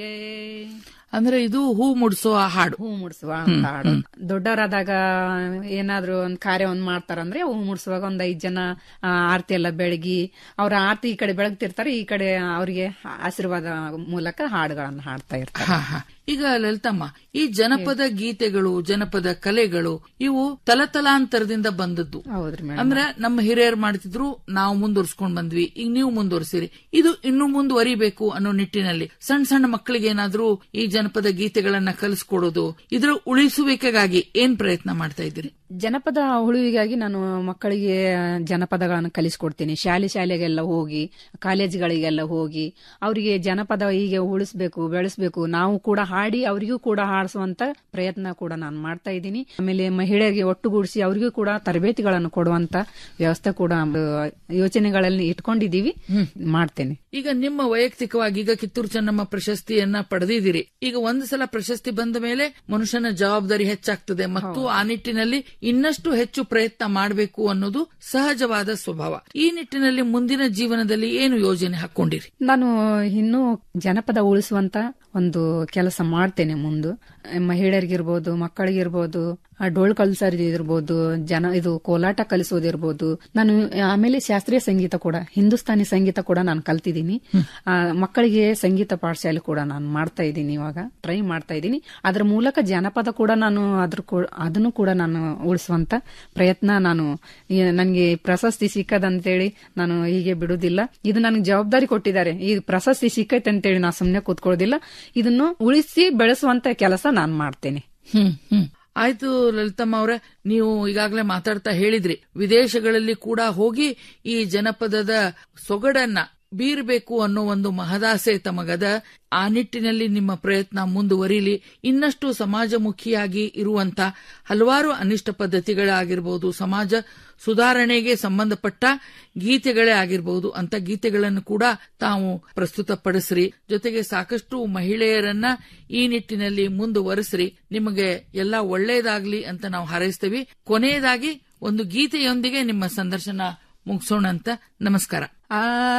ಅಂದ್ರೆ ಇದು ಹೂ ಮುಡಿಸೋ ಹಾಡು ಹೂ ಮುಡ್ಸುವ ಅಂತ ಹಾಡು ದೊಡ್ಡವರಾದಾಗ ಏನಾದ್ರು ಒಂದ್ ಕಾರ್ಯ ಒಂದ್ ಮಾಡ್ತಾರಂದ್ರೆ ಹೂ ಮುಡ್ಸುವಾಗ ಒಂದ್ ಐದ್ ಜನ ಆ, ಆರತಿ ಎಲ್ಲ ಬೆಳಗಿ ಅವ್ರ ಆರತಿ ಈ ಕಡೆ ಬೆಳಗ್ತಿರ್ತಾರೆ ಈ ಕಡೆ ಅವರಿಗೆ ಆಶೀರ್ವಾದ ಮೂಲಕ ಹಾಡುಗಳನ್ನ ಹಾಡ್ತಾ ಇರ್ತಾರೆ ಹಾ ಹಾ ಈಗ ಲಲಿತಮ್ಮ ಈ ಜನಪದ ಗೀತೆಗಳು ಜನಪದ ಕಲೆಗಳು ಇವು ತಲತಲಾಂತರದಿಂದ ಬಂದದ್ದು ಹೌದ್ರಿ ಮೇಡಮ್ ಅಂದ್ರೆ ನಮ್ಮ ಹಿರಿಯರು ಮಾಡ್ತಿದ್ರು ನಾವು ಮುಂದುವರ್ಸ್ಕೊಂಡ್ ಬಂದ್ವಿ ಈಗ ನೀವು ಮುಂದುವರ್ಸಿರಿ ಇದು ಇನ್ನು ಮುಂದುವರಿಬೇಕು ಅನ್ನೋ ನಿಟ್ಟಿನಲ್ಲಿ ಸಣ್ಣ ಸಣ್ಣ ಮಕ್ಕಳಿಗೆ ಏನಾದ್ರೂ ಈ ಜನಪದ ಗೀತೆಗಳನ್ನ ಕಲಿಸ್ಕೊಡೋದು ಇದರ ಉಳಿಸುವಿಕೆಗಾಗಿ ಏನ್ ಪ್ರಯತ್ನ ಮಾಡ್ತಾ ಇದ್ದೀರಿ ಜನಪದ ಉಳಿವಿಗಾಗಿ ನಾನು ಮಕ್ಕಳಿಗೆ ಜನಪದಗಳನ್ನು ಕಲಿಸ್ಕೊಡ್ತೀನಿ ಶಾಲೆ ಶಾಲೆಗೆಲ್ಲ ಹೋಗಿ ಕಾಲೇಜ್ಗಳಿಗೆಲ್ಲ ಹೋಗಿ ಅವರಿಗೆ ಜನಪದ ಹೀಗೆ ಉಳಿಸ್ಬೇಕು ಬೆಳೆಸ್ಬೇಕು ನಾವು ಕೂಡ ಹಾಡಿ ಅವರಿಗೂ ಕೂಡ ಹಾಡಿಸುವಂತ ಪ್ರಯತ್ನ ಕೂಡ ನಾನು ಮಾಡ್ತಾ ಇದ್ದೀನಿ ಆಮೇಲೆ ಮಹಿಳೆಯರಿಗೆ ಒಟ್ಟುಗೂಡಿಸಿ ಅವರಿಗೂ ಕೂಡ ತರಬೇತಿಗಳನ್ನು ಕೊಡುವಂತ ವ್ಯವಸ್ಥೆ ಕೂಡ ಒಂದು ಯೋಚನೆಗಳಲ್ಲಿ ಇಟ್ಕೊಂಡಿದೀವಿ ಮಾಡ್ತೇನೆ ಈಗ ನಿಮ್ಮ ವೈಯಕ್ತಿಕವಾಗಿ ಈಗ ಕಿತ್ತೂರು ಚೆನ್ನಮ್ಮ ಪ್ರಶಸ್ತಿಯನ್ನ ಪಡೆದಿದ್ದೀರಿ ಈಗ ಒಂದು ಸಲ ಪ್ರಶಸ್ತಿ ಬಂದ ಮೇಲೆ ಮನುಷ್ಯನ ಜವಾಬ್ದಾರಿ ಹೆಚ್ಚಾಗ್ತದೆ ಮತ್ತು ಆ ನಿಟ್ಟಿನಲ್ಲಿ ಇನ್ನಷ್ಟು ಹೆಚ್ಚು ಪ್ರಯತ್ನ ಮಾಡಬೇಕು ಅನ್ನೋದು ಸಹಜವಾದ ಸ್ವಭಾವ ಈ ನಿಟ್ಟಿನಲ್ಲಿ ಮುಂದಿನ ಜೀವನದಲ್ಲಿ ಏನು ಯೋಜನೆ ಹಾಕೊಂಡಿರಿ ನಾನು ಇನ್ನೂ ಜನಪದ ಉಳಿಸುವಂತ ಒಂದು ಕೆಲಸ ಮಾಡ್ತೇನೆ ಮುಂದು ಮಹಿಳೆಯರಿಗಿರ್ಬೋದು ಮಕ್ಕಳಿಗಿರ್ಬೋದು ಆ ಡೋಳ್ ಕಲಿಸೋದಿರ್ಬೋದು ಜನ ಇದು ಕೋಲಾಟ ಕಲಿಸೋದಿರ್ಬೋದು ನಾನು ಆಮೇಲೆ ಶಾಸ್ತ್ರೀಯ ಸಂಗೀತ ಕೂಡ ಹಿಂದೂಸ್ತಾನಿ ಸಂಗೀತ ಕೂಡ ನಾನು ಕಲ್ತಿದ್ದೀನಿ ಆ, ಮಕ್ಕಳಿಗೆ ಸಂಗೀತ ಪಾಠಶಾಲೆ ಕೂಡ ನಾನು ಮಾಡ್ತಾ ಇದ್ದೀನಿ ಇವಾಗ ಟ್ರೈ ಮಾಡ್ತಾ ಇದ್ದೀನಿ ಅದ್ರ ಮೂಲಕ ಜನಪದ ಕೂಡ ನಾನು ಅದ್ರ ಕೂ- ಅದನ್ನು ಕೂಡ ನಾನು ಉಳಿಸುವಂತ ಪ್ರಯತ್ನ ನಾನು ನನಗೆ ಪ್ರಶಸ್ತಿ ಸಿಕ್ಕದಂತೇಳಿ ನಾನು ಹೀಗೆ ಬಿಡುದಿಲ್ಲ ಇದು ನನಗೆ ಜವಾಬ್ದಾರಿ ಕೊಟ್ಟಿದ್ದಾರೆ ಈ ಪ್ರಶಸ್ತಿ ಸಿಕ್ಕೈತೆ ಅಂತೇಳಿ ನಾನು ಸುಮ್ಮನೆ ಕೂತ್ಕೊಳ್ಳೋದಿಲ್ಲ ಇದನ್ನು ಉಳಿಸಿ ಬೆಳೆಸುವಂತ ಕೆಲಸ ನಾನು ಮಾಡ್ತೇನೆ ಹ್ಮ್ ಹ್ಮ್ ಆಯ್ತು ಲಲಿತಮ್ಮ ಅವರೇ ನೀವು ಈಗಾಗಲೇ ಮಾತಾಡ್ತಾ ಹೇಳಿದ್ರಿ ವಿದೇಶಗಳಲ್ಲಿ ಕೂಡ ಹೋಗಿ ಈ ಜನಪದದ ಸೊಗಡನ್ನ ಬೀರ್ಬೇಕು ಅನ್ನೋ ಒಂದು ಮಹದಾಸೆ ತಮಗದ ಆ ನಿಟ್ಟಿನಲ್ಲಿ ನಿಮ್ಮ ಪ್ರಯತ್ನ ಮುಂದುವರಿಲಿ ಇನ್ನಷ್ಟು ಸಮಾಜಮುಖಿಯಾಗಿ ಇರುವಂತ ಹಲವಾರು ಅನಿಷ್ಟ ಪದ್ಧತಿಗಳಾಗಿರ್ಬೋದು ಸಮಾಜ ಸುಧಾರಣೆಗೆ ಸಂಬಂಧಪಟ್ಟ ಗೀತೆಗಳೇ ಆಗಿರ್ಬೋದು ಅಂತ ಗೀತೆಗಳನ್ನು ಕೂಡ ತಾವು ಪ್ರಸ್ತುತಪಡಿಸ್ರಿ ಜೊತೆಗೆ ಸಾಕಷ್ಟು ಮಹಿಳೆಯರನ್ನ ಈ ನಿಟ್ಟಿನಲ್ಲಿ ಮುಂದುವರೆಸ್ರಿ ನಿಮಗೆ ಎಲ್ಲ ಒಳ್ಳೆಯದಾಗ್ಲಿ ಅಂತ ನಾವು ಹಾರೈಸ್ತೇವೆ ಕೊನೆಯದಾಗಿ ಒಂದು ಗೀತೆಯೊಂದಿಗೆ ನಿಮ್ಮ ಸಂದರ್ಶನ ಮುಗಿಸೋಣ ಅಂತ ನಮಸ್ಕಾರ ಆ